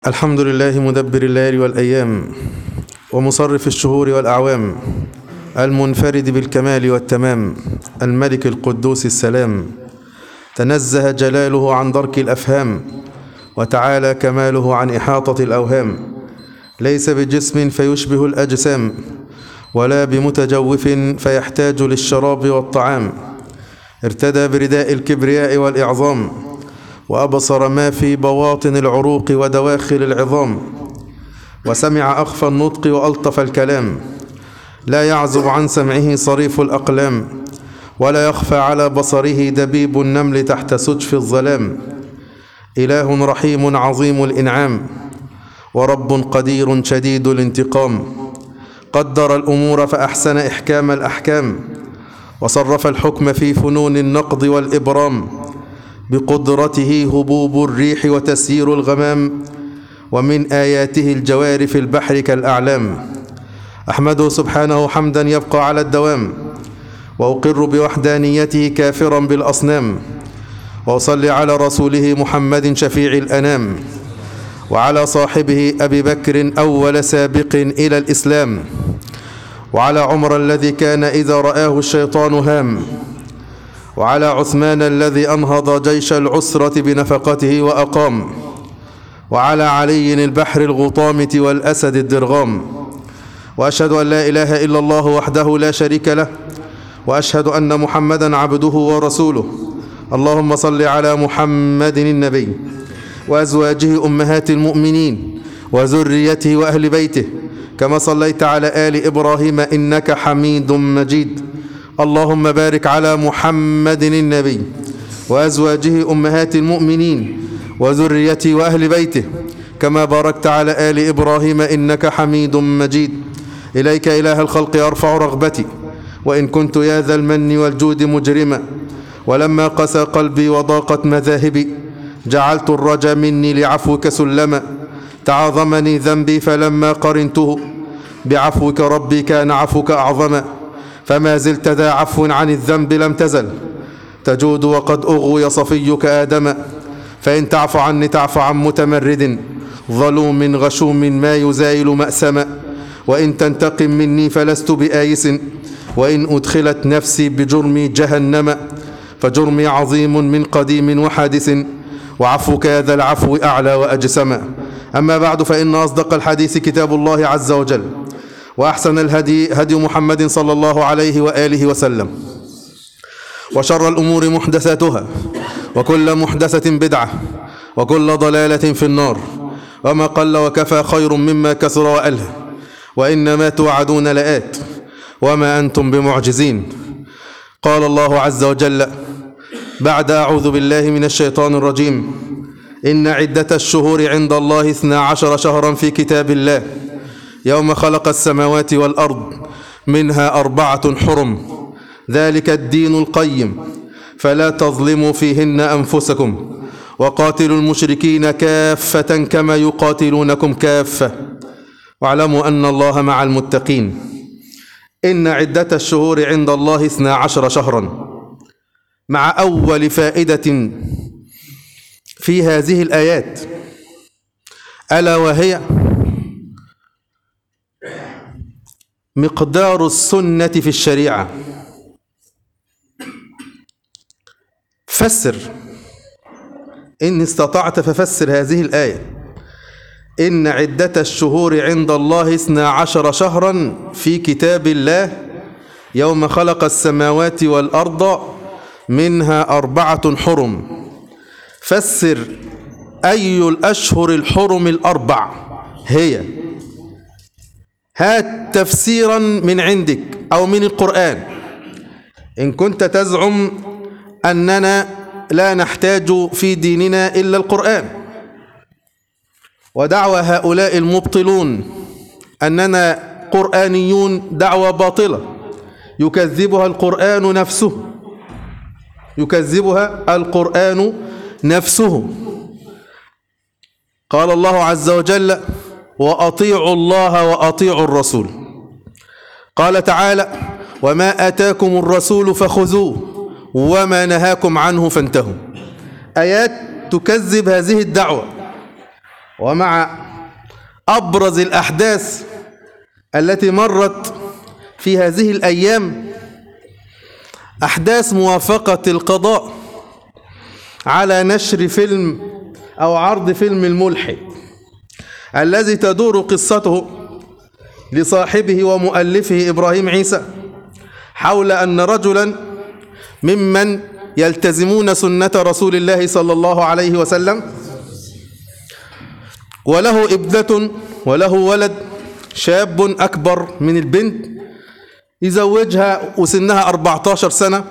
الحمد لله مدبر الليالي والأيام ومصرف الشهور والأعوام المنفرد بالكمال والتمام الملك القدوس السلام تنزه جلاله عن درك الأفهام وتعالى كماله عن إحاطة الأوهام ليس بجسم فيشبه الأجسام ولا بمتجوف فيحتاج للشراب والطعام ارتدى برداء الكبرياء والإعظام وأبصر ما في بواطن العروق ودواخل العظام وسمع أخفى النطق وألطف الكلام لا يعزب عن سمعه صريف الأقلام ولا يخفى على بصره دبيب النمل تحت سجف الظلام إله رحيم عظيم الإنعام ورب قدير شديد الانتقام قدر الأمور فأحسن إحكام الأحكام وصرف الحكم في فنون النقض والإبرام بقدرته هبوب الريح وتسيير الغمام ومن آياته الجوار في البحر كالأعلام أحمده سبحانه حمدا يبقى على الدوام وأقر بوحدانيته كافرا بالأصنام وأصلي على رسوله محمد شفيع الأنام وعلى صاحبه أبي بكر أول سابق إلى الإسلام وعلى عمر الذي كان إذا رآه الشيطان هام وعلى عثمان الذي أنهض جيش العسرة بنفقته وأقام وعلى علي البحر الغطامة والأسد الدرغام وأشهد أن لا إله إلا الله وحده لا شريك له وأشهد أن محمدا عبده ورسوله اللهم صل على محمد النبي وأزواجه أمهات المؤمنين وذريته وأهل بيته كما صليت على آل إبراهيم إنك حميد مجيد اللهم بارك على محمد النبي وأزواجه أمهات المؤمنين وذريته وأهل بيته كما باركت على آل إبراهيم إنك حميد مجيد إليك إله الخلق أرفع رغبتي وإن كنت يا ذا المن والجود مجرما ولما قسى قلبي وضاقت مذاهبي جعلت الرجا مني لعفوك سلما تعاظمني ذنبي فلما قرنته بعفوك ربي كان عفوك أعظما فما زلت ذا عفو عن الذنب لم تزل تجود وقد أغوي صفيك آدم فإن تعف عني تعف عن متمرد ظلوم غشوم ما يزايل مأسما وإن تنتقم مني فلست بآيس وإن أدخلت نفسي بجرمي جهنم فجرمي عظيم من قديم وحادث وعفوك يا ذا العفو أعلى وأجسما أما بعد فإن أصدق الحديث كتاب الله عز وجل وأحسن الهدي هدي محمد صلى الله عليه وآله وسلم وشر الأمور محدثاتها وكل محدثة بدعة وكل ضلالة في النار وما قل وكفى خير مما كثر وأله وإنما توعدون لآت وما أنتم بمعجزين قال الله عز وجل بعد أعوذ بالله من الشيطان الرجيم إن عدة الشهور عند الله اثنا عشر شهرا في كتاب الله يوم خلق السماوات والأرض منها أربعة حرم ذلك الدين القيم فلا تظلموا فيهن أنفسكم وقاتلوا المشركين كافة كما يقاتلونكم كافة واعلموا أن الله مع المتقين إن عدة الشهور عند الله اثنا عشر شهرا مع أول فائدة في هذه الآيات ألا وهي مقدار السنة في الشريعة فسر إن استطعت ففسر هذه الآية إن عدة الشهور عند الله اثنا عشر شهرا في كتاب الله يوم خلق السماوات والأرض منها أربعة حرم فسر أي الأشهر الحرم الأربع هي هات تفسيرا من عندك أو من القرآن إن كنت تزعم أننا لا نحتاج في ديننا إلا القرآن ودعوى هؤلاء المبطلون أننا قرآنيون دعوة باطلة يكذبها القرآن نفسه يكذبها القرآن نفسه قال الله عز وجل وأطيعوا الله وأطيعوا الرسول قال تعالى وما آتاكم الرسول فخذوه وما نهاكم عنه فانتهوا آيات تكذب هذه الدعوة ومع أبرز الأحداث التي مرت في هذه الأيام أحداث موافقة القضاء على نشر فيلم أو عرض فيلم الملحد الذي تدور قصته لصاحبه ومؤلفه إبراهيم عيسى حول أن رجلا ممن يلتزمون سنة رسول الله صلى الله عليه وسلم وله ابنة وله ولد شاب أكبر من البنت يزوجها وسنها 14 سنة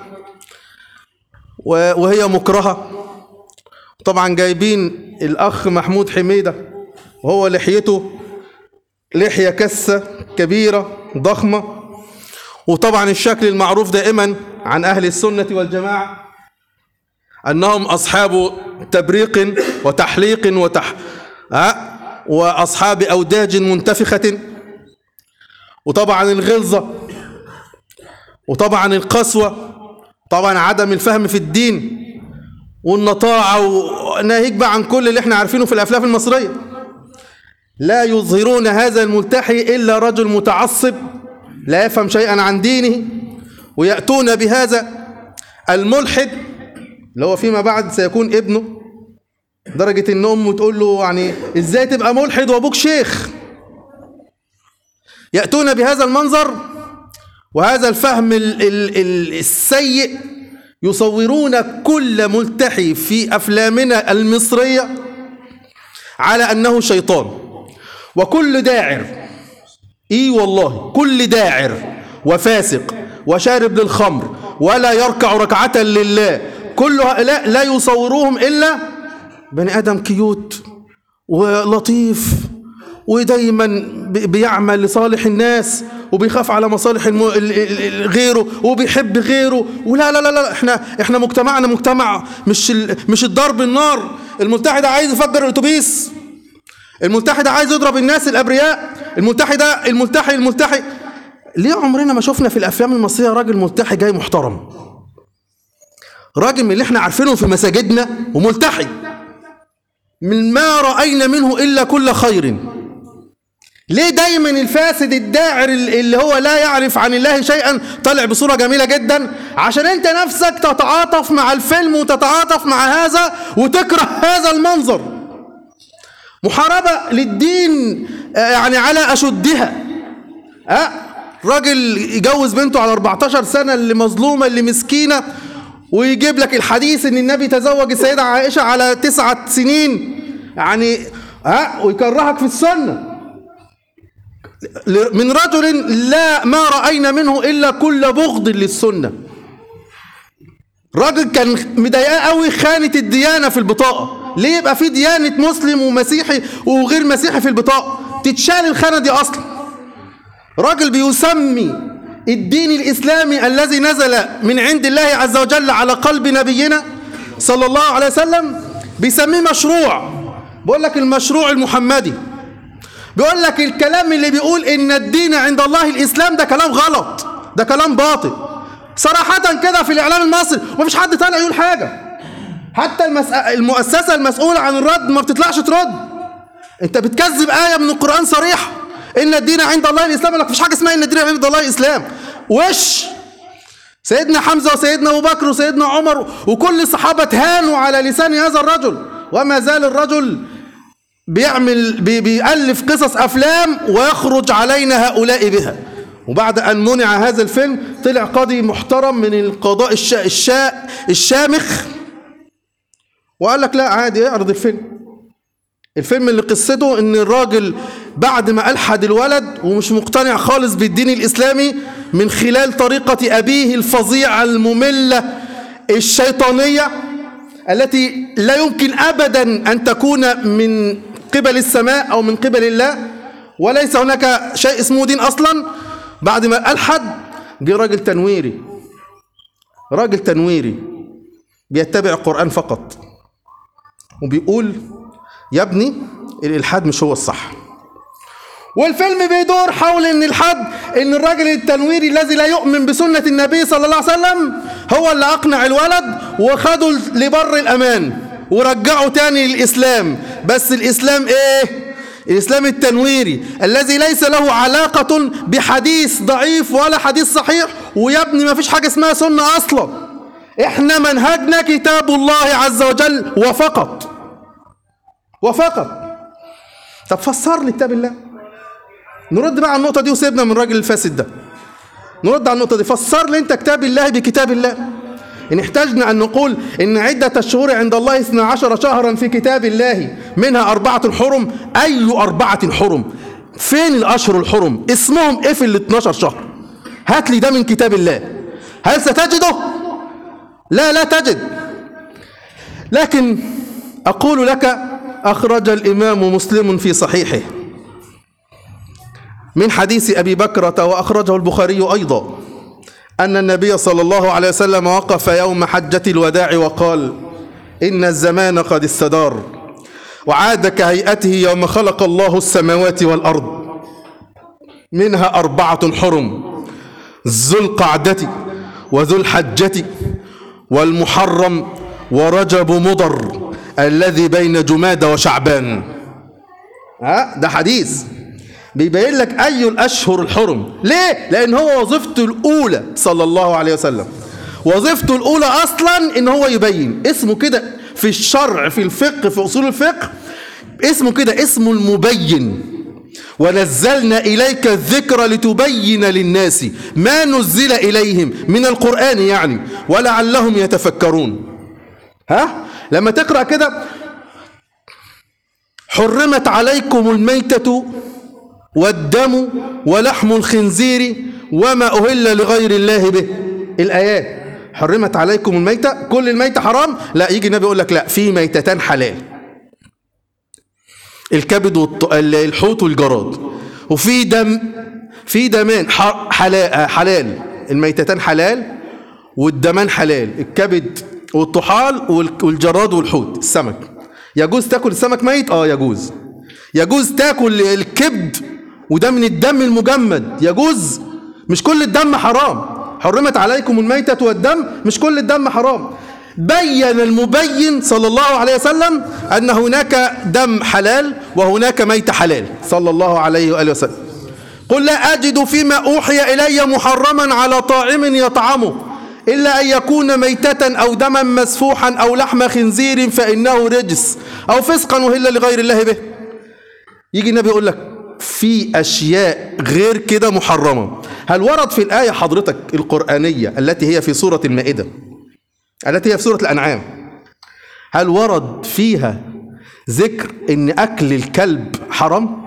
وهي مكرهة طبعا جايبين الأخ محمود حميدة وهو لحيته لحية كسة كبيرة ضخمة وطبعا الشكل المعروف دائما عن أهل السنة والجماعة أنهم أصحاب تبريق وتحليق وتح... أه؟ وأصحاب أوداج منتفخة وطبعا الغلظة وطبعا القسوة طبعا عدم الفهم في الدين والنطاعة وناهيك بقى عن كل اللي احنا عارفينه في الأفلام المصرية لا يظهرون هذا الملتحي إلا رجل متعصب لا يفهم شيئا عن دينه ويأتون بهذا الملحد اللي هو فيما بعد سيكون ابنه درجة ان امه تقول له يعني ازاي تبقى ملحد وابوك شيخ يأتون بهذا المنظر وهذا الفهم ال ال ال السيء يصورون كل ملتحي في أفلامنا المصرية على أنه شيطان وكل داعر إي والله كل داعر وفاسق وشارب للخمر ولا يركع ركعة لله كل هؤلاء لا يصوروهم إلا بني آدم كيوت ولطيف ودايما بيعمل لصالح الناس وبيخاف على مصالح الم... غيره وبيحب غيره ولا لا لا لا احنا احنا مجتمعنا مجتمع مش ال... مش الضرب النار الملتحي ده عايز يفجر الاتوبيس الملتحي ده عايز يضرب الناس الابرياء الملتحي ده الملتحي الملتحي ليه عمرنا ما شفنا في الافلام المصريه راجل ملتحي جاي محترم راجل من اللي احنا عارفينه في مساجدنا وملتحي من ما راينا منه الا كل خير ليه دايما الفاسد الداعر اللي هو لا يعرف عن الله شيئا طلع بصورة جميلة جدا عشان انت نفسك تتعاطف مع الفيلم وتتعاطف مع هذا وتكره هذا المنظر محاربة للدين يعني على أشدها أه؟ راجل يجوز بنته على 14 سنة اللي مظلومة اللي مسكينة ويجيب لك الحديث ان النبي تزوج السيدة عائشة على تسعة سنين يعني ها أه؟ ويكرهك في السنه من رجل لا ما رأينا منه إلا كل بغض للسنة راجل كان مضايقاه قوي خانة الديانة في البطاقة ليه يبقى في ديانة مسلم ومسيحي وغير مسيحي في البطاقة تتشال الخانة دي أصلا راجل بيسمي الدين الإسلامي الذي نزل من عند الله عز وجل على قلب نبينا صلى الله عليه وسلم بيسميه مشروع بقول لك المشروع المحمدي بيقول لك الكلام اللي بيقول ان الدين عند الله الاسلام ده كلام غلط ده كلام باطل صراحة كده في الاعلام المصري ومفيش حد طالع يقول حاجة حتى المس... المؤسسة المسؤولة عن الرد ما بتطلعش ترد انت بتكذب آية من القرآن صريحة ان الدين عند الله الاسلام لك مفيش حاجة اسمها ان الدين عند الله الاسلام وش سيدنا حمزة وسيدنا أبو بكر وسيدنا عمر وكل الصحابة هانوا على لسان هذا الرجل وما زال الرجل بيعمل بي بيألف قصص أفلام ويخرج علينا هؤلاء بها وبعد أن منع هذا الفيلم طلع قاضي محترم من القضاء الشا الشا الشامخ وقال لك لا عادي اعرض الفيلم الفيلم اللي قصته ان الراجل بعد ما ألحد الولد ومش مقتنع خالص بالدين الإسلامي من خلال طريقة أبيه الفظيعة المملة الشيطانية التي لا يمكن أبدا أن تكون من قبل السماء أو من قبل الله وليس هناك شيء اسمه دين أصلا بعد ما ألحد جه راجل تنويري راجل تنويري بيتبع القرآن فقط وبيقول يا ابني الإلحاد مش هو الصح والفيلم بيدور حول ان الحد ان الراجل التنويري الذي لا يؤمن بسنة النبي صلى الله عليه وسلم هو اللي اقنع الولد وخده لبر الامان ورجعه تاني للاسلام بس الإسلام إيه الإسلام التنويري الذي ليس له علاقة بحديث ضعيف ولا حديث صحيح ويا ابني ما فيش حاجة اسمها سنة أصلا احنا منهجنا كتاب الله عز وجل وفقط وفقط طب فسر لي كتاب الله نرد بقى على النقطة دي وسيبنا من الراجل الفاسد ده نرد على النقطة دي فسر لي انت كتاب الله بكتاب الله إن احتجنا أن نقول إن عدة الشهور عند الله 12 شهرا في كتاب الله منها أربعة حرم أي أربعة حرم فين الأشهر الحرم اسمهم إيه في ال 12 شهر هات لي ده من كتاب الله هل ستجده لا لا تجد لكن أقول لك أخرج الإمام مسلم في صحيحه من حديث أبي بكرة وأخرجه البخاري أيضا أن النبي صلى الله عليه وسلم وقف يوم حجة الوداع وقال إن الزمان قد استدار وعاد كهيئته يوم خلق الله السماوات والأرض منها أربعة حرم ذو القعدة وذو الحجة والمحرم ورجب مضر الذي بين جماد وشعبان ها ده حديث بيبين لك أي الأشهر الحرم ليه؟ لأن هو وظيفته الأولى صلى الله عليه وسلم وظيفته الأولى أصلا إن هو يبين اسمه كده في الشرع في الفقه في أصول الفقه اسمه كده اسمه المبين ونزلنا إليك الذكر لتبين للناس ما نزل إليهم من القرآن يعني ولعلهم يتفكرون ها لما تقرأ كده حرمت عليكم الميتة والدم ولحم الخنزير وما أهل لغير الله به الآيات حرمت عليكم الميتة كل الميتة حرام لا يجي النبي يقول لك لا في ميتتان حلال الكبد والحوت والجراد وفي دم في دمان حلال, حلال الميتتان حلال والدمان حلال الكبد والطحال والجراد والحوت السمك يجوز تاكل السمك ميت اه يجوز يجوز تاكل الكبد وده من الدم المجمد يجوز مش كل الدم حرام حرمت عليكم الميتة والدم مش كل الدم حرام بين المبين صلى الله عليه وسلم أن هناك دم حلال وهناك ميت حلال صلى الله عليه وآله وسلم قل لا أجد فيما أوحي إلي محرما على طاعم يطعمه إلا أن يكون ميتة أو دما مسفوحا أو لحم خنزير فإنه رجس أو فسقا وهل لغير الله به يجي النبي يقول لك في أشياء غير كده محرمة هل ورد في الآية حضرتك القرآنية التي هي في سورة المائدة التي هي في سورة الأنعام هل ورد فيها ذكر ان أكل الكلب حرام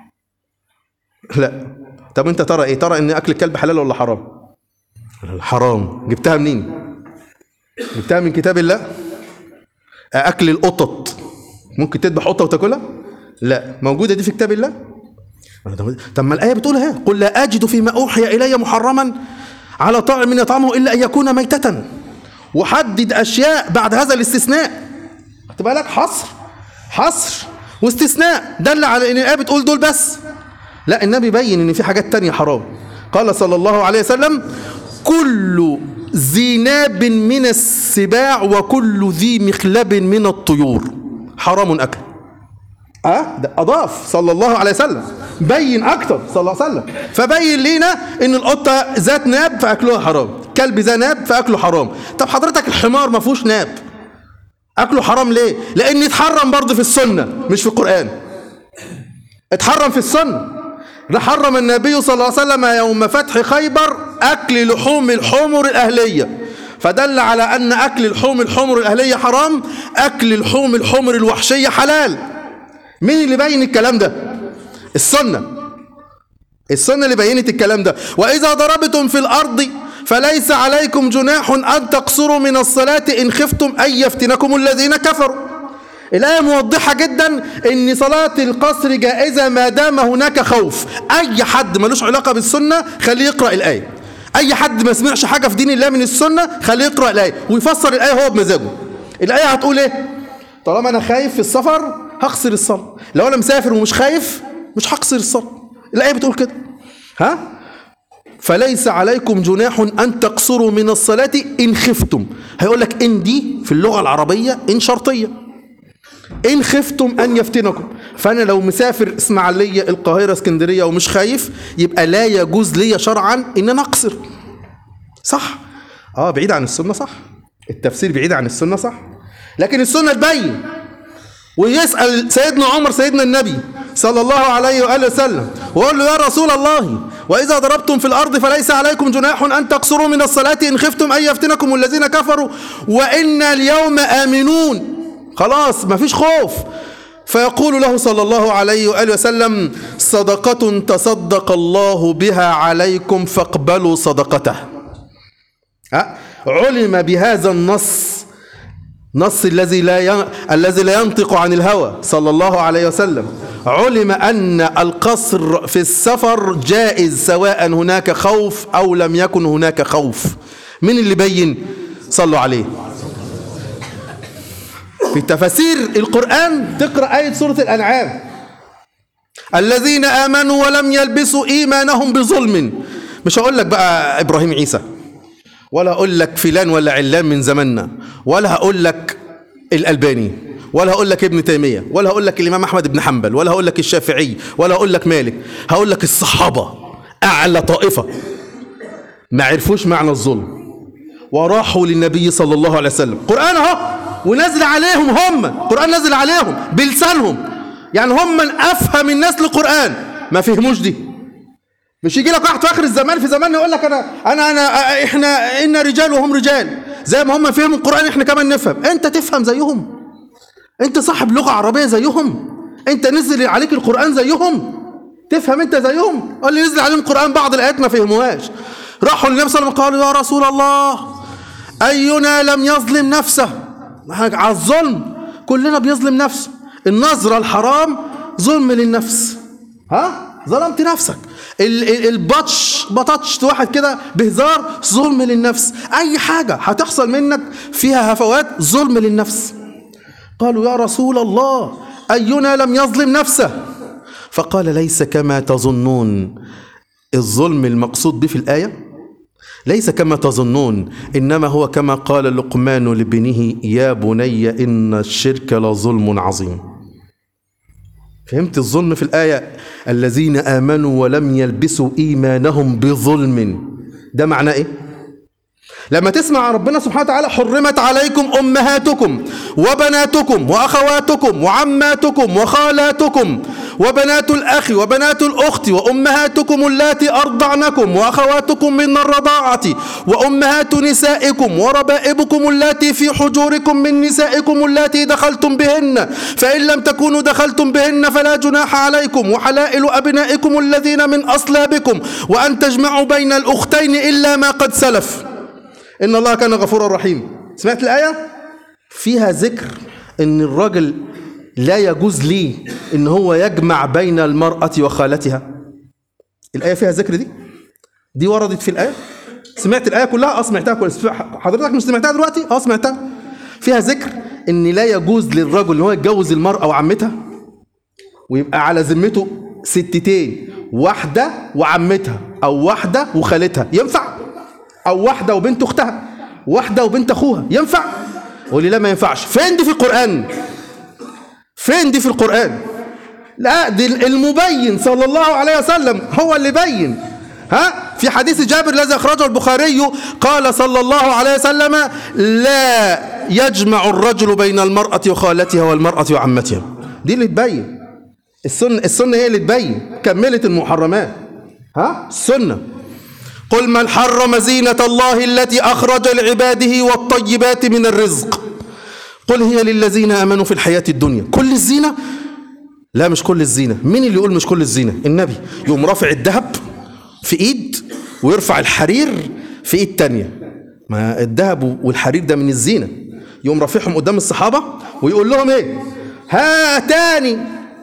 لا طب انت ترى ايه ترى ان أكل الكلب حلال ولا حرام حرام جبتها منين جبتها من كتاب الله أكل القطط ممكن تذبح قطة وتاكلها لا موجودة دي في كتاب الله طب ما الآية بتقول اهي قل لا أجد فيما أوحي إلي محرما على طاعم من يطعمه إلا أن يكون ميتة وحدد أشياء بعد هذا الاستثناء هتبقى لك حصر حصر واستثناء دل على أن الآية بتقول دول بس لا النبي بين أن في حاجات تانية حرام قال صلى الله عليه وسلم كل ذي ناب من السباع وكل ذي مخلب من الطيور حرام أكل أه؟ ده أضاف صلى الله عليه وسلم بين أكتر صلى الله عليه وسلم فبين لينا إن القطة ذات ناب فأكلها حرام كلب ذا ناب فأكله حرام طب حضرتك الحمار ما فيهوش ناب أكله حرام ليه؟ لأن اتحرم برضه في السنة مش في القرآن اتحرم في السنة ده حرم النبي صلى الله عليه وسلم يوم فتح خيبر أكل لحوم الحمر الأهلية فدل على أن أكل الحوم الحمر الأهلية حرام أكل الحوم الحمر الوحشية حلال مين اللي بين الكلام ده السنة السنة اللي بينت الكلام ده وإذا ضربتم في الأرض فليس عليكم جناح أن تقصروا من الصلاة إن خفتم أن يفتنكم الذين كفروا الآية موضحة جدا ان صلاة القصر جائزة ما دام هناك خوف اي حد ملوش علاقة بالسنة خليه يقرأ الآية اي حد ما سمعش حاجة في دين الله من السنة خليه يقرأ الآية ويفسر الآية هو بمزاجه الآية هتقول ايه طالما انا خايف في السفر هقصر الصلاة لو انا مسافر ومش خايف مش هقصر الصلاة الآية بتقول كده ها فليس عليكم جناح أن تقصروا من الصلاة إن خفتم هيقول لك إن دي في اللغة العربية إن شرطية إن خفتم أن يفتنكم فأنا لو مسافر إسماعيلية القاهرة اسكندرية ومش خايف يبقى لا يجوز لي شرعا إن أنا أقصر صح اه بعيد عن السنة صح التفسير بعيد عن السنة صح لكن السنة تبين ويسأل سيدنا عمر سيدنا النبي صلى الله عليه وآله وسلم ويقول له يا رسول الله وإذا ضربتم في الأرض فليس عليكم جناح أن تقصروا من الصلاة إن خفتم أن يفتنكم الذين كفروا وإن اليوم آمنون خلاص مفيش خوف فيقول له صلى الله عليه وآله وسلم صدقة تصدق الله بها عليكم فاقبلوا صدقته ها؟ علم بهذا النص نص الذي لا ين... الذي لا ينطق عن الهوى صلى الله عليه وسلم علم أن القصر في السفر جائز سواء هناك خوف أو لم يكن هناك خوف من اللي بين صلوا عليه في تفاسير القرآن تقرأ آية سورة الأنعام الذين آمنوا ولم يلبسوا إيمانهم بظلم مش هقول لك بقى إبراهيم عيسى ولا أقول لك فلان ولا علان من زماننا ولا هقول لك الألباني ولا هقول لك ابن تيمية ولا هقول لك الإمام أحمد بن حنبل ولا هقول لك الشافعي ولا هقول لك مالك هقول لك الصحابة أعلى طائفة ما عرفوش معنى الظلم وراحوا للنبي صلى الله عليه وسلم قرآن اهو ونزل عليهم هم قرآن نزل عليهم بلسانهم يعني هم من أفهم الناس للقرآن ما فهموش دي مش يجي لك واحد في اخر الزمان في زماننا يقول لك انا انا انا احنا ان رجال وهم رجال زي ما هم فهموا القران احنا كمان نفهم انت تفهم زيهم انت صاحب لغه عربيه زيهم انت نزل عليك القران زيهم تفهم انت زيهم قال لي نزل عليهم القران بعض الايات ما فهموهاش راحوا للنبي صلى الله عليه وسلم قالوا يا رسول الله اينا لم يظلم نفسه على الظلم كلنا بيظلم نفسه النظره الحرام ظلم للنفس ها ظلمت نفسك البطش بطشت واحد كده بهزار ظلم للنفس اي حاجة هتحصل منك فيها هفوات ظلم للنفس قالوا يا رسول الله اينا لم يظلم نفسه فقال ليس كما تظنون الظلم المقصود به في الآية ليس كما تظنون إنما هو كما قال لقمان لابنه يا بني إن الشرك لظلم عظيم فهمت الظلم في الآية الذين آمنوا ولم يلبسوا إيمانهم بظلم ده معناه إيه؟ لما تسمع ربنا سبحانه وتعالى حرمت عليكم أمهاتكم وبناتكم وأخواتكم وعماتكم وخالاتكم وبنات الأخ وبنات الأخت وأمهاتكم اللاتي أرضعنكم وأخواتكم من الرضاعة وأمهات نسائكم وربائبكم اللاتي في حجوركم من نسائكم اللاتي دخلتم بهن فإن لم تكونوا دخلتم بهن فلا جناح عليكم وحلائل أبنائكم الذين من أصلابكم وأن تجمعوا بين الأختين إلا ما قد سلف إن الله كان غفورا رحيما سمعت الآية فيها ذكر إن الراجل لا يجوز ليه إن هو يجمع بين المرأة وخالتها الآية فيها ذكر دي دي وردت في الآية سمعت الآية كلها اه سمعتها كويس حضرتك مش سمعتها دلوقتي اه سمعتها فيها ذكر إن لا يجوز للرجل إن هو يتجوز المرأة وعمتها ويبقى على ذمته ستتين واحدة وعمتها أو واحدة وخالتها ينفع؟ او واحده وبنت اختها واحده وبنت اخوها ينفع قولي لا ما ينفعش فين دي في القران فين دي في القران لا دي المبين صلى الله عليه وسلم هو اللي بين ها في حديث جابر الذي اخرجه البخاري قال صلى الله عليه وسلم لا يجمع الرجل بين المرأة وخالتها والمرأة وعمتها دي اللي تبين السنة السنة هي اللي تبين كملت المحرمات ها السنة قل من حرم زينة الله التي أخرج لعباده والطيبات من الرزق قل هي للذين آمنوا في الحياة الدنيا كل الزينة لا مش كل الزينة مين اللي يقول مش كل الزينة النبي يقوم رافع الذهب في ايد ويرفع الحرير في ايد تانية ما الذهب والحرير ده من الزينة يقوم رافعهم قدام الصحابة ويقول لهم ايه هاتان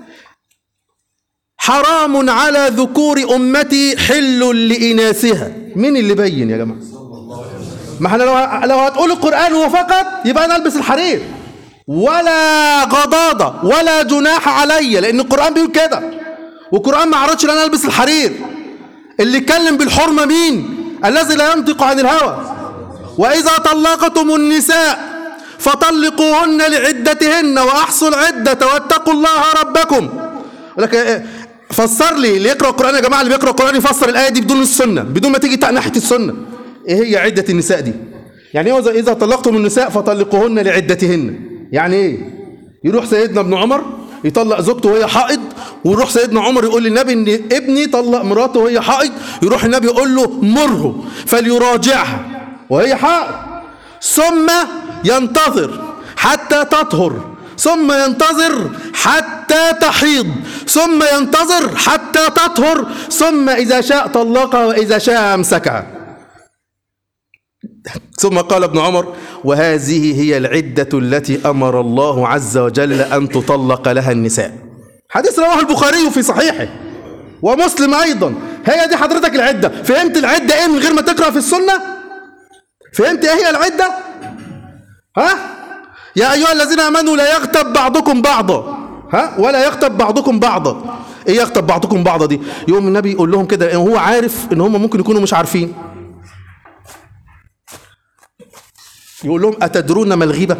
حرام على ذكور أمتي حل لإناثها مين اللي بين يا جماعة ما احنا لو لو هتقول القرآن هو فقط يبقى أنا ألبس الحرير ولا غضاضة ولا جناح عليا لأن القرآن بيقول كده والقرآن ما عرضش ان أنا ألبس الحرير اللي اتكلم بالحرمة مين الذي لا ينطق عن الهوى وإذا طلقتم النساء فطلقوهن لعدتهن وأحصوا العدة واتقوا الله ربكم لك إيه، فسر لي اللي يقرأ القرآن يا جماعة اللي بيقرأ القرآن يفسر الآية دي بدون السنة بدون ما تيجي ناحية السنة إيه هي عدة النساء دي يعني إيه إذا طلقتم النساء فطلقوهن لعدتهن يعني إيه يروح سيدنا ابن عمر يطلق زوجته وهي حائض ويروح سيدنا عمر يقول للنبي ان ابني طلق مراته وهي حائض يروح النبي يقول له مره فليراجعها وهي حائض ثم ينتظر حتى تطهر ثم ينتظر حتى تحيض ثم ينتظر حتى تطهر ثم إذا شاء طلقها وإذا شاء أمسكها ثم قال ابن عمر وهذه هي العدة التي أمر الله عز وجل أن تطلق لها النساء حديث رواه البخاري في صحيحه ومسلم أيضا هي دي حضرتك العدة فهمت العدة إيه من غير ما تقرأ في السنة فهمت إيه هي العدة ها يا أيها الذين آمنوا لا يغتب بعضكم بعضا ها ولا يغتب بعضكم بعضا ايه يغتب بعضكم بعضا دي يوم النبي يقول لهم كده هو عارف ان هم ممكن يكونوا مش عارفين يقول لهم أتدرون ما الغيبة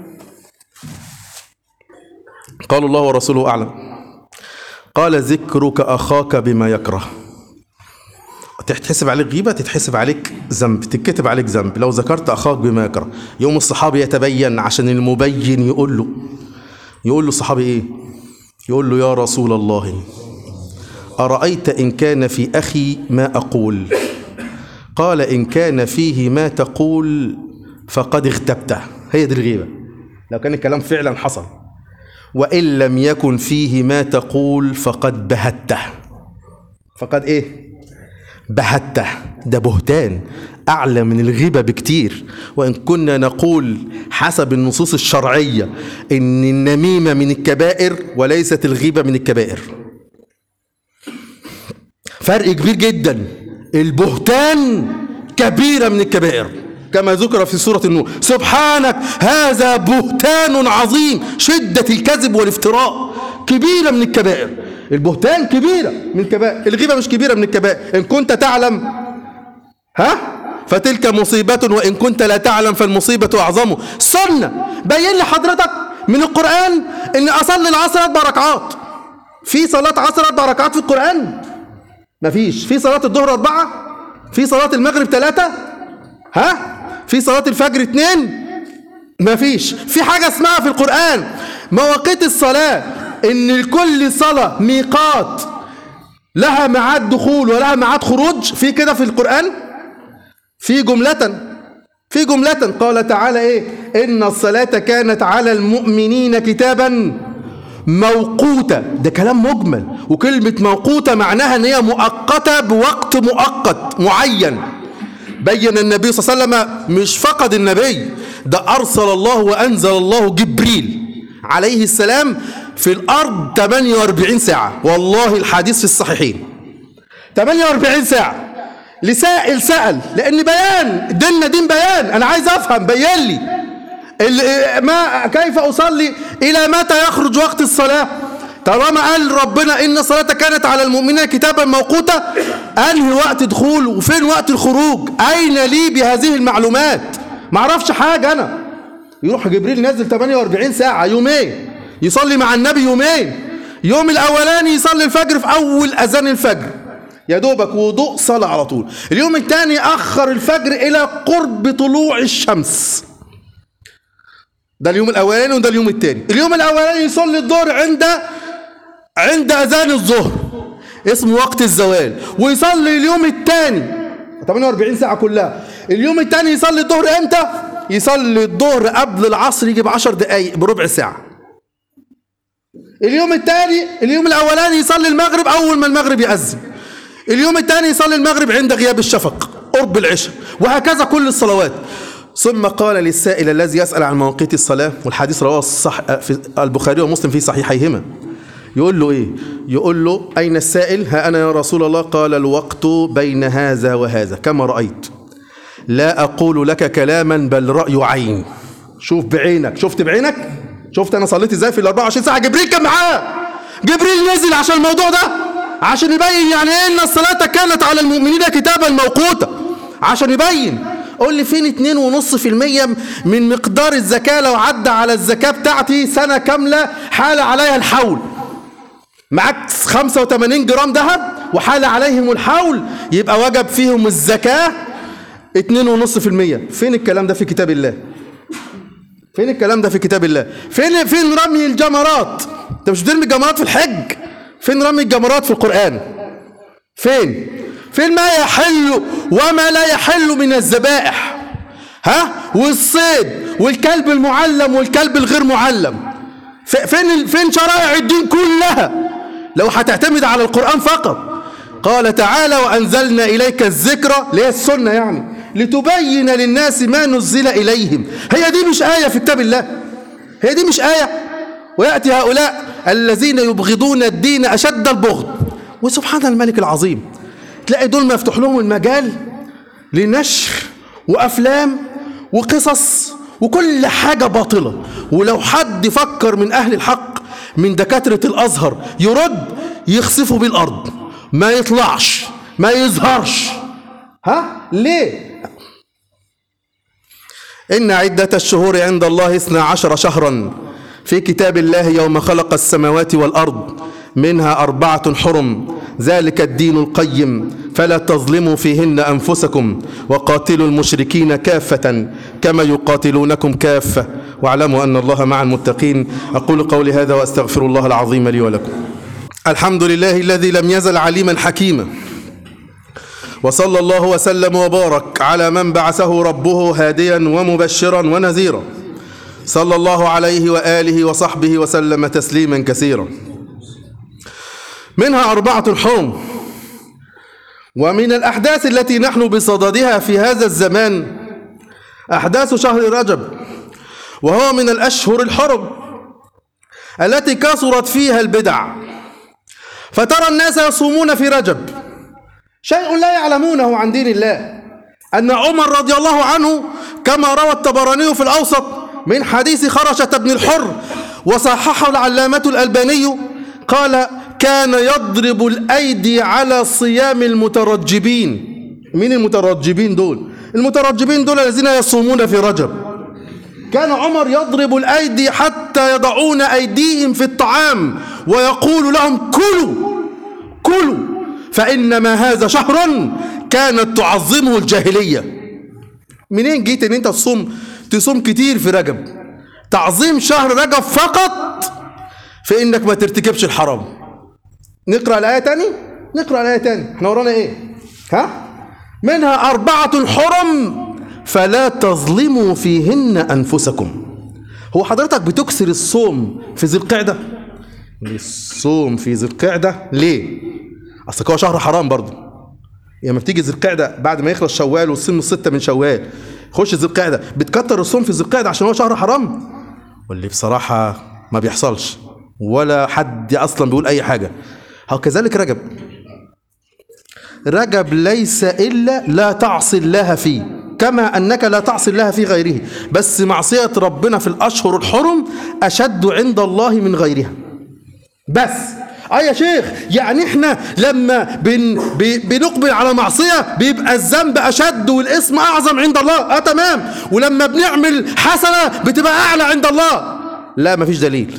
قال الله ورسوله أعلم قال ذكرك أخاك بما يكره تتحسب عليك غيبة تتحسب عليك ذنب تتكتب عليك ذنب لو ذكرت أخاك بما يكره يوم الصحابي يتبين عشان المبين يقول له يقول له الصحابي إيه يقول له يا رسول الله أرأيت إن كان في أخي ما أقول قال إن كان فيه ما تقول فقد اغتبته هي دي الغيبة لو كان الكلام فعلا حصل وإن لم يكن فيه ما تقول فقد بهته فقد إيه بهته ده بهتان أعلى من الغيبة بكتير وإن كنا نقول حسب النصوص الشرعية إن النميمة من الكبائر وليست الغيبة من الكبائر فرق كبير جدا البهتان كبيرة من الكبائر كما ذكر في سورة النور سبحانك هذا بهتان عظيم شدة الكذب والافتراء كبيرة من الكبائر البهتان كبيرة من الكبائر الغيبة مش كبيرة من الكبائر إن كنت تعلم ها فتلك مصيبة وإن كنت لا تعلم فالمصيبة أعظم سنة بين لي حضرتك من القرآن إن أصلي العصر أربع ركعات في صلاة عصر أربع ركعات في القرآن مفيش في صلاة الظهر أربعة في صلاة المغرب ثلاثة ها في صلاة الفجر اتنين مفيش في حاجة اسمها في القرآن مواقيت الصلاة ان لكل صلاة ميقات لها ميعاد دخول ولها ميعاد خروج في كده في القرآن في جملة في جملة قال تعالى ايه ان الصلاة كانت على المؤمنين كتابا موقوتة ده كلام مجمل وكلمة موقوتة معناها ان هي مؤقتة بوقت مؤقت معين بين النبي صلى الله عليه وسلم مش فقد النبي ده أرسل الله وأنزل الله جبريل عليه السلام في الأرض 48 ساعة والله الحديث في الصحيحين 48 ساعة لسائل سأل لأن بيان ديننا دين بيان أنا عايز أفهم بيان لي ما كيف أصلي إلى متى يخرج وقت الصلاة طالما قال ربنا إن الصلاة كانت على المؤمنين كتابا موقوتا أنهي وقت دخول وفين وقت الخروج أين لي بهذه المعلومات ما اعرفش حاجة أنا يروح جبريل نازل 48 ساعة يومين يصلي مع النبي يومين يوم الأولاني يصلي الفجر في أول أذان الفجر يا دوبك وضوء صلاة على طول اليوم الثاني أخر الفجر إلى قرب طلوع الشمس ده اليوم الأولاني وده اليوم الثاني اليوم الأولاني يصلي الظهر عند عند أذان الظهر اسمه وقت الزوال ويصلي اليوم الثاني 48 ساعة كلها اليوم الثاني يصلي الظهر امتى يصلي الظهر قبل العصر يجي ب 10 دقايق بربع ساعة اليوم الثاني اليوم الأولاني يصلي المغرب أول ما المغرب يأذن اليوم الثاني يصلي المغرب عند غياب الشفق قرب العشاء وهكذا كل الصلوات ثم قال للسائل الذي يسأل عن مواقيت الصلاة والحديث رواه الصح في البخاري ومسلم في صحيحيهما يقول له ايه يقول له اين السائل ها انا يا رسول الله قال الوقت بين هذا وهذا كما رايت لا اقول لك كلاما بل راي عين شوف بعينك شفت بعينك شفت انا صليت ازاي في ال 24 ساعه جبريل كان معاه جبريل نزل عشان الموضوع ده عشان يبين يعني ايه ان الصلاه كانت على المؤمنين كتابا موقوتا عشان يبين قول لي فين اتنين ونص في المية من مقدار الزكاة لو عدى على الزكاة بتاعتي سنة كاملة حال عليها الحول معاك 85 جرام ذهب وحال عليهم الحول يبقى وجب فيهم الزكاة اتنين ونص في المية فين الكلام ده في كتاب الله فين الكلام ده في كتاب الله فين فين رمي الجمرات انت مش بترمي الجمرات في الحج فين رمي الجمرات في القرآن فين فين ما يحل وما لا يحل من الذبائح ها والصيد والكلب المعلم والكلب الغير معلم فين فين شرائع الدين كلها لو هتعتمد على القرآن فقط قال تعالى وأنزلنا إليك الذكرى اللي هي السنة يعني لتبين للناس ما نزل إليهم هي دي مش آية في كتاب الله هي دي مش آية ويأتي هؤلاء الذين يبغضون الدين أشد البغض وسبحان الملك العظيم تلاقي دول مفتوح لهم المجال لنشر وأفلام وقصص وكل حاجة باطلة ولو حد فكر من أهل الحق من دكاترة الأزهر يرد يخسفوا بالأرض ما يطلعش ما يظهرش ها ليه إن عدة الشهور عند الله اثنا عشر شهرا في كتاب الله يوم خلق السماوات والأرض منها أربعة حرم ذلك الدين القيم فلا تظلموا فيهن أنفسكم وقاتلوا المشركين كافة كما يقاتلونكم كافة واعلموا أن الله مع المتقين أقول قولي هذا وأستغفر الله العظيم لي ولكم الحمد لله الذي لم يزل عليما حكيما وصلى الله وسلم وبارك على من بعثه ربه هاديا ومبشرا ونذيرا صلى الله عليه وآله وصحبه وسلم تسليما كثيرا منها أربعة حرم ومن الأحداث التي نحن بصددها في هذا الزمان أحداث شهر رجب وهو من الأشهر الحرم التي كثرت فيها البدع فترى الناس يصومون في رجب شيء لا يعلمونه عن دين الله أن عمر رضي الله عنه كما روى الطبراني في الأوسط من حديث خرشة بن الحر وصححه العلامة الألباني قال كان يضرب الأيدي على صيام المترجبين مين المترجبين دول المترجبين دول الذين يصومون في رجب كان عمر يضرب الأيدي حتى يضعون أيديهم في الطعام ويقول لهم كلوا كلوا فإنما هذا شهر كانت تعظمه الجاهلية منين جيت ان انت تصوم تصوم كتير في رجب تعظيم شهر رجب فقط في انك ما ترتكبش الحرام نقرأ الآية تاني نقرأ الآية تاني احنا ورانا ايه ها منها أربعة حرم فلا تظلموا فيهن أنفسكم هو حضرتك بتكسر الصوم في ذي القعدة الصوم في ذي القعدة ليه أصلك هو شهر حرام برضه لما بتيجي ذي القعدة بعد ما يخلص شوال والصيام الستة من شوال خش ذي القعدة بتكتر الصوم في ذي القعدة عشان هو شهر حرام واللي بصراحة ما بيحصلش ولا حد أصلا بيقول أي حاجة كذلك رجب رجب ليس إلا لا تعصي الله فيه كما أنك لا تعصي الله في غيره بس معصية ربنا في الأشهر الحرم أشد عند الله من غيرها بس اه يا شيخ يعني احنا لما بن بنقبل على معصية بيبقى الذنب أشد والاسم أعظم عند الله اه تمام ولما بنعمل حسنة بتبقى أعلى عند الله لا مفيش دليل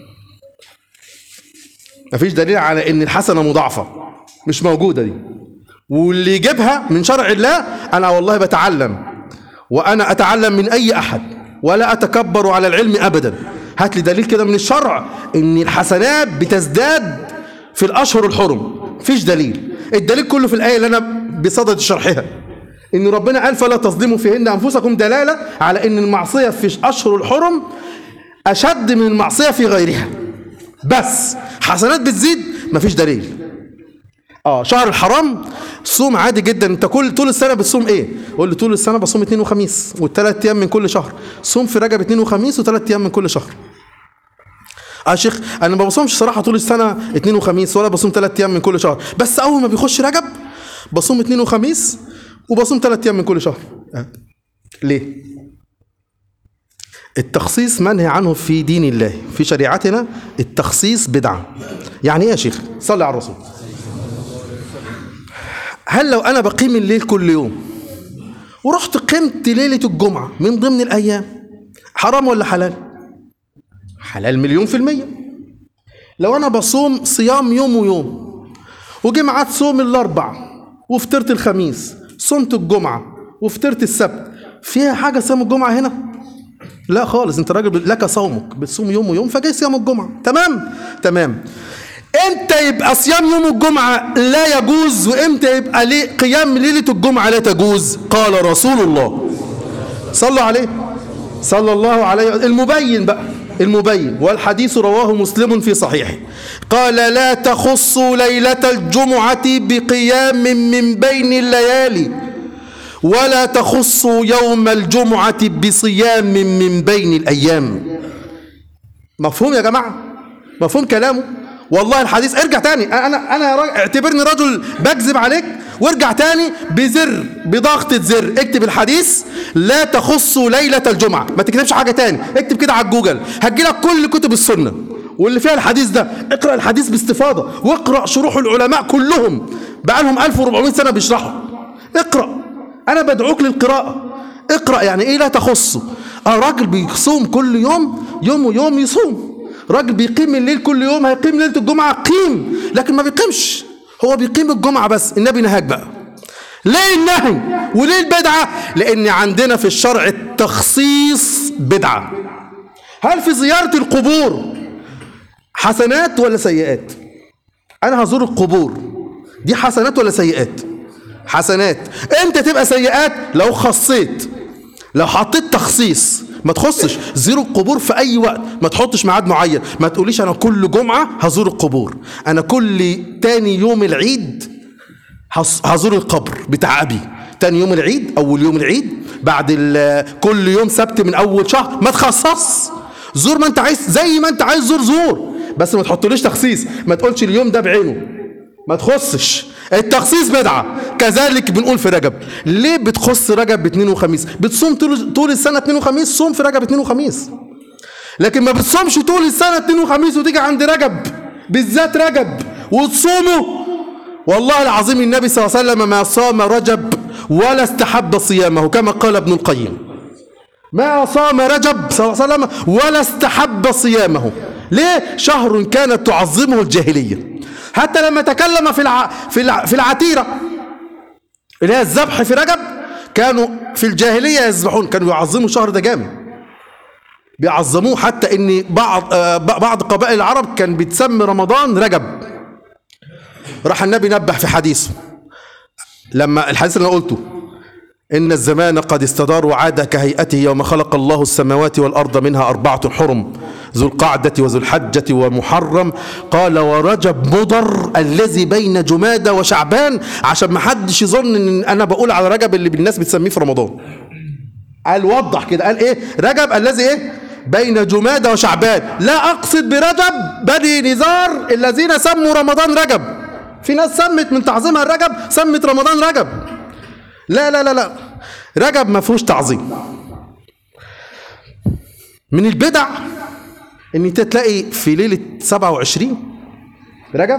مفيش دليل على ان الحسنة مضاعفة مش موجودة دي واللي يجيبها من شرع الله أنا والله بتعلم وأنا أتعلم من أي أحد ولا أتكبر على العلم أبدا هات لي دليل كده من الشرع إن الحسنات بتزداد في الأشهر الحرم فيش دليل الدليل كله في الآية اللي أنا بصدد شرحها إن ربنا قال فلا تظلموا فيهن أنفسكم دلالة على إن المعصية في أشهر الحرم أشد من المعصية في غيرها بس حسنات بتزيد مفيش دليل اه شهر الحرام صوم عادي جدا انت كل طول السنه بتصوم ايه قول لي طول السنه بصوم اثنين وخميس والثلاث ايام من كل شهر صوم في رجب اثنين وخميس وثلاث ايام من كل شهر اه يا شيخ انا ما بصومش صراحه طول السنه اثنين وخميس ولا بصوم ثلاث ايام من كل شهر بس اول ما بيخش رجب بصوم اثنين وخميس وبصوم ثلاث ايام من كل شهر آه. ليه التخصيص منهي عنه في دين الله في شريعتنا التخصيص بدعه يعني ايه يا شيخ صلي على الرسول هل لو أنا بقيم الليل كل يوم ورحت قمت ليلة الجمعة من ضمن الأيام حرام ولا حلال؟ حلال مليون في المية لو أنا بصوم صيام يوم ويوم وجي ميعاد صوم الأربع وفطرت الخميس صمت الجمعة وفطرت السبت فيها حاجة صيام الجمعة هنا؟ لا خالص انت راجل لك صومك بتصوم يوم ويوم فجاي صيام الجمعة تمام تمام امتى يبقى صيام يوم الجمعة لا يجوز وامتى يبقى ليه قيام ليلة الجمعة لا تجوز قال رسول الله صلوا عليه صلى الله عليه المبين بقى المبين والحديث رواه مسلم في صحيحه قال لا تخصوا ليلة الجمعة بقيام من بين الليالي ولا تخصوا يوم الجمعة بصيام من بين الأيام مفهوم يا جماعة مفهوم كلامه والله الحديث ارجع تاني انا انا راجل اعتبرني رجل بكذب عليك وارجع تاني بزر بضغطة زر اكتب الحديث لا تخصوا ليلة الجمعة ما تكتبش حاجة تاني اكتب كده على جوجل هتجيلك كل كتب السنة واللي فيها الحديث ده اقرأ الحديث باستفاضة واقرأ شروح العلماء كلهم بقالهم 1400 سنة بيشرحوا اقرأ انا بدعوك للقراءة اقرأ يعني ايه لا تخصوا اه راجل بيصوم كل يوم يوم ويوم يصوم راجل بيقيم الليل كل يوم هيقيم ليلة الجمعة قيم لكن ما بيقيمش هو بيقيم الجمعة بس النبي نهاك بقى ليه النهي وليه البدعة لأن عندنا في الشرع التخصيص بدعة هل في زيارة القبور حسنات ولا سيئات أنا هزور القبور دي حسنات ولا سيئات حسنات امتى تبقى سيئات لو خصيت لو حطيت تخصيص ما تخصش زيرو القبور في اي وقت ما تحطش ميعاد معين ما تقوليش انا كل جمعه هزور القبور انا كل تاني يوم العيد هزور القبر بتاع ابي تاني يوم العيد اول يوم العيد بعد كل يوم سبت من اول شهر ما تخصص زور ما انت عايز زي ما انت عايز زور زور بس ما تحطليش تخصيص ما تقولش اليوم ده بعينه ما تخصش التخصيص بدعة كذلك بنقول في رجب ليه بتخص رجب باثنين وخميس بتصوم طول, طول السنة اثنين وخميس صوم في رجب اثنين وخميس لكن ما بتصومش طول السنة اثنين وخميس وتيجي عند رجب بالذات رجب وتصومه والله العظيم النبي صلى الله عليه وسلم ما صام رجب ولا استحب صيامه كما قال ابن القيم ما صام رجب صلى الله عليه وسلم ولا استحب صيامه ليه شهر كانت تعظمه الجاهليه حتى لما تكلم في الع... في الع... في العتيرة اللي هي الذبح في رجب كانوا في الجاهلية يذبحون كانوا يعظموا الشهر ده جامد بيعظموه حتى ان بعض آه بعض قبائل العرب كان بتسمي رمضان رجب راح النبي نبه في حديثه لما الحديث اللي انا قلته إن الزمان قد استدار وعاد كهيئته يوم خلق الله السماوات والأرض منها أربعة حرم ذو القعدة وذو الحجة ومحرم قال ورجب مضر الذي بين جمادة وشعبان عشان ما حدش يظن ان انا بقول على رجب اللي الناس بتسميه في رمضان قال وضح كده قال ايه رجب الذي ايه بين جمادة وشعبان لا اقصد برجب بني نزار الذين سموا رمضان رجب في ناس سمت من تعظيمها الرجب سمت رمضان رجب لا لا لا لا رجب ما فيهوش تعظيم من البدع ان انت تلاقي في ليله 27 رجب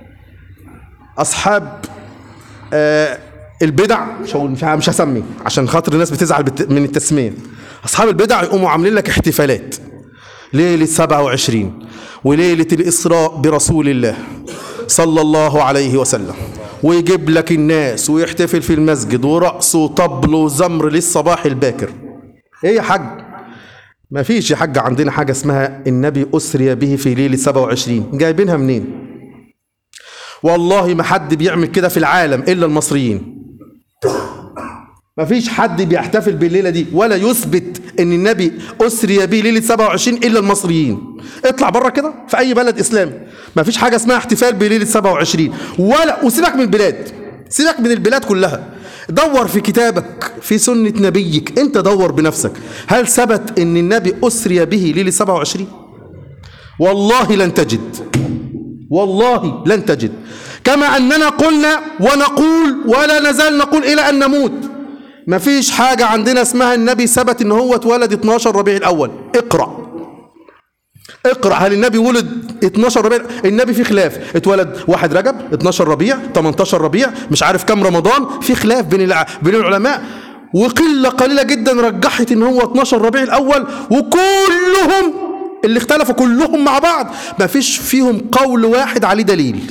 اصحاب آه البدع مش هقول مش مش هسمي عشان خاطر الناس بتزعل من التسميه اصحاب البدع يقوموا عاملين لك احتفالات ليله 27 وليله الاسراء برسول الله صلى الله عليه وسلم ويجيب لك الناس ويحتفل في المسجد ورقص وطبل وزمر للصباح الباكر ايه يا حاج ما فيش يا حاج عندنا حاجة اسمها النبي أسري به في ليلة 27 جايبينها منين والله ما حد بيعمل كده في العالم إلا المصريين ما فيش حد بيحتفل بالليلة دي ولا يثبت ان النبي أسري به ليلة 27 إلا المصريين اطلع بره كده في أي بلد إسلامي ما فيش حاجة اسمها احتفال بليلة 27 ولا وسيبك من البلاد سيبك من البلاد كلها دور في كتابك في سنة نبيك انت دور بنفسك هل ثبت ان النبي أسري به ليلة 27 والله لن تجد والله لن تجد كما أننا قلنا ونقول ولا نزال نقول إلى أن نموت مفيش حاجة عندنا اسمها النبي ثبت ان هو اتولد 12 ربيع الأول اقرأ اقرأ هل النبي ولد 12 ربيع النبي في خلاف اتولد واحد رجب 12 ربيع 18 ربيع مش عارف كم رمضان في خلاف بين الع... بين العلماء وقلة قليلة جدا رجحت ان هو 12 ربيع الاول وكلهم اللي اختلفوا كلهم مع بعض ما فيش فيهم قول واحد عليه دليل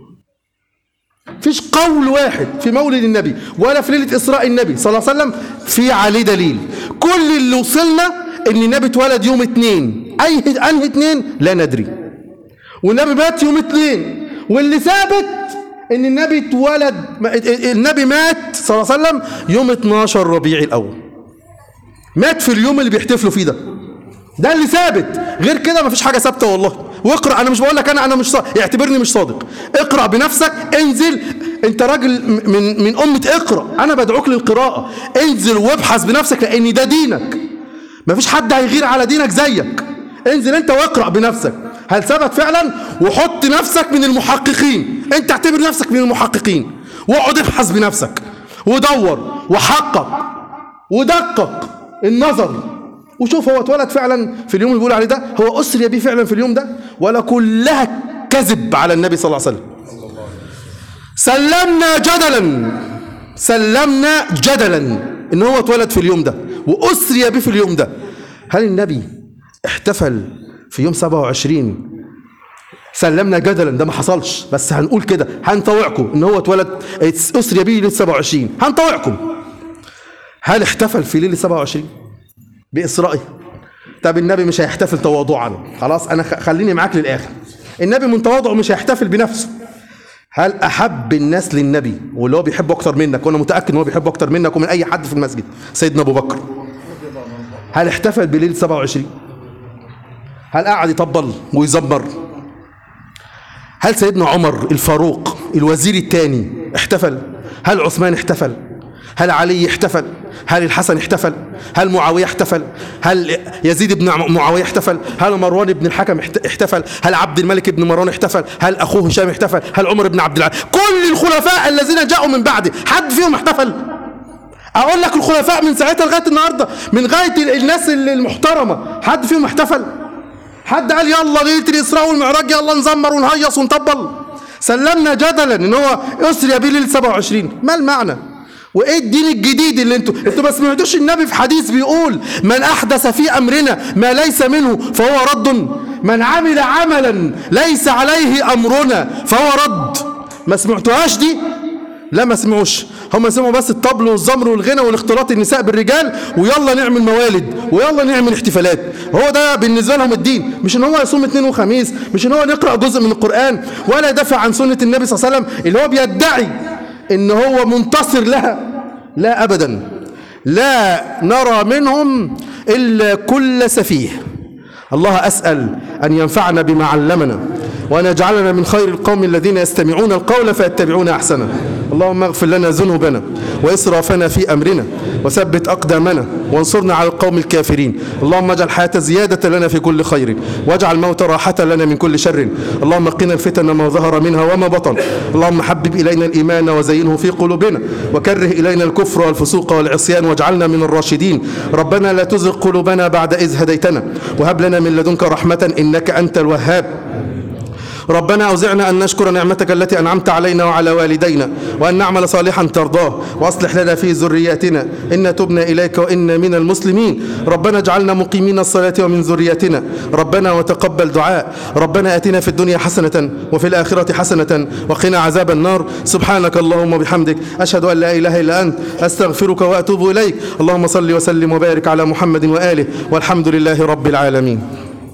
فيش قول واحد في مولد النبي ولا في ليلة إسراء النبي صلى الله عليه وسلم في عليه دليل كل اللي وصلنا ان النبي اتولد يوم اتنين اي انهي اتنين لا ندري والنبي مات يوم اتنين واللي ثابت ان النبي اتولد النبي مات صلى الله عليه وسلم يوم 12 ربيع الاول مات في اليوم اللي بيحتفلوا فيه ده ده اللي ثابت غير كده مفيش حاجه ثابته والله واقرا انا مش بقول لك انا انا مش صادق اعتبرني مش صادق اقرا بنفسك انزل انت راجل من من امه اقرا انا بدعوك للقراءه انزل وابحث بنفسك لان ده دينك مفيش حد هيغير على دينك زيك انزل انت واقرا بنفسك هل ثبت فعلا وحط نفسك من المحققين انت اعتبر نفسك من المحققين واقعد ابحث بنفسك ودور وحقق ودقق النظر وشوف هو اتولد فعلا في اليوم اللي بيقول عليه ده هو اسري بيه فعلا في اليوم ده ولا كلها كذب على النبي صلى الله عليه وسلم سلمنا جدلا سلمنا جدلا ان هو اتولد في اليوم ده واسري به في اليوم ده هل النبي احتفل في يوم 27 سلمنا جدلا ده ما حصلش بس هنقول كده هنطوعكم ان هو اتولد اسري به ليله 27 هنطوعكم هل احتفل في ليله 27 بإسرائه طب النبي مش هيحتفل تواضعا خلاص انا خليني معاك للاخر النبي من تواضعه مش هيحتفل بنفسه هل احب الناس للنبي واللي هو بيحبه اكتر منك وانا متاكد ان هو بيحبه اكتر منك ومن اي حد في المسجد سيدنا ابو بكر هل احتفل بليله 27 هل قعد يطبل ويزمر هل سيدنا عمر الفاروق الوزير الثاني احتفل هل عثمان احتفل هل علي احتفل هل الحسن احتفل هل معاوية احتفل هل يزيد بن معاوية احتفل هل مروان بن الحكم احتفل هل عبد الملك بن مروان احتفل هل أخوه هشام احتفل هل عمر بن عبد العزيز كل الخلفاء الذين جاءوا من بعده حد فيهم احتفل اقول لك الخلفاء من ساعتها لغايه النهارده من غايه الناس المحترمه حد فيهم احتفل حد قال يلا ليله الاسراء والمعراج يلا نزمر ونهيص ونطبل سلمنا جدلا ان هو اسري بيه ليله 27 ما المعنى وايه الدين الجديد اللي انتوا انتوا ما سمعتوش النبي في حديث بيقول من احدث في امرنا ما ليس منه فهو رد من عمل عملا ليس عليه امرنا فهو رد ما سمعتوهاش دي لا ما سمعوش هم سمعوا بس الطبل والزمر والغنى والاختلاط النساء بالرجال ويلا نعمل موالد ويلا نعمل احتفالات هو ده بالنسبه لهم الدين مش ان هو يصوم اثنين وخميس مش ان هو يقرا جزء من القران ولا يدافع عن سنه النبي صلى الله عليه وسلم اللي هو بيدعي ان هو منتصر لها لا ابدا لا نرى منهم الا كل سفيه الله اسال ان ينفعنا بما علمنا وان يجعلنا من خير القوم الذين يستمعون القول فيتبعون احسنه اللهم اغفر لنا ذنوبنا واسرافنا في امرنا وثبت اقدامنا وانصرنا على القوم الكافرين اللهم اجعل الحياه زياده لنا في كل خير واجعل الموت راحه لنا من كل شر اللهم قنا الفتن ما ظهر منها وما بطن اللهم حبب الينا الايمان وزينه في قلوبنا وكره الينا الكفر والفسوق والعصيان واجعلنا من الراشدين ربنا لا تزغ قلوبنا بعد اذ هديتنا وهب لنا من لدنك رحمه انك انت الوهاب ربنا أوزعنا أن نشكر نعمتك التي أنعمت علينا وعلى والدينا وأن نعمل صالحا ترضاه وأصلح لنا في ذرياتنا إن تبنا إليك وإنا من المسلمين ربنا اجعلنا مقيمين الصلاة ومن ذريتنا ربنا وتقبل دعاء ربنا آتنا في الدنيا حسنة وفي الآخرة حسنة وقنا عذاب النار سبحانك اللهم وبحمدك أشهد أن لا إله إلا أنت أستغفرك وأتوب إليك اللهم صل وسلم وبارك على محمد وآله والحمد لله رب العالمين